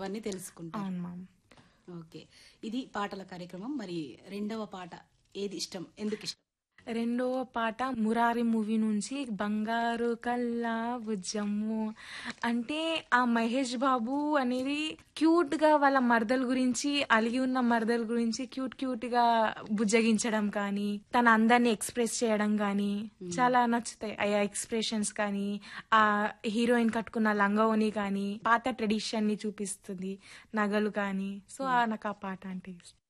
అవన్నీ తెలుసుకుంటారు అవును మ్యామ్ ఓకే ఇది పాటల కార్యక్రమం మరి రెండవ పాట ఏది ఇష్టం ఎందుకు ఇష్టం రెండవ పాట మురారి మూవీ నుంచి బంగారు కల్లా బుజ్జమ్ము అంటే ఆ మహేష్ బాబు అనేది క్యూట్ గా వాళ్ళ మరదల గురించి అలిగి ఉన్న మరదల గురించి క్యూట్ క్యూట్ గా బుజ్జగించడం కానీ తన అందరిని ఎక్స్ప్రెస్ చేయడం కానీ చాలా నచ్చుతాయి ఆ ఎక్స్ప్రెషన్స్ కానీ ఆ హీరోయిన్ కట్టుకున్న లంగవని కానీ పాత ట్రెడిషన్ ని చూపిస్తుంది నగలు కానీ సో ఆ నాకు ఆ పాట అంటే ఇష్టం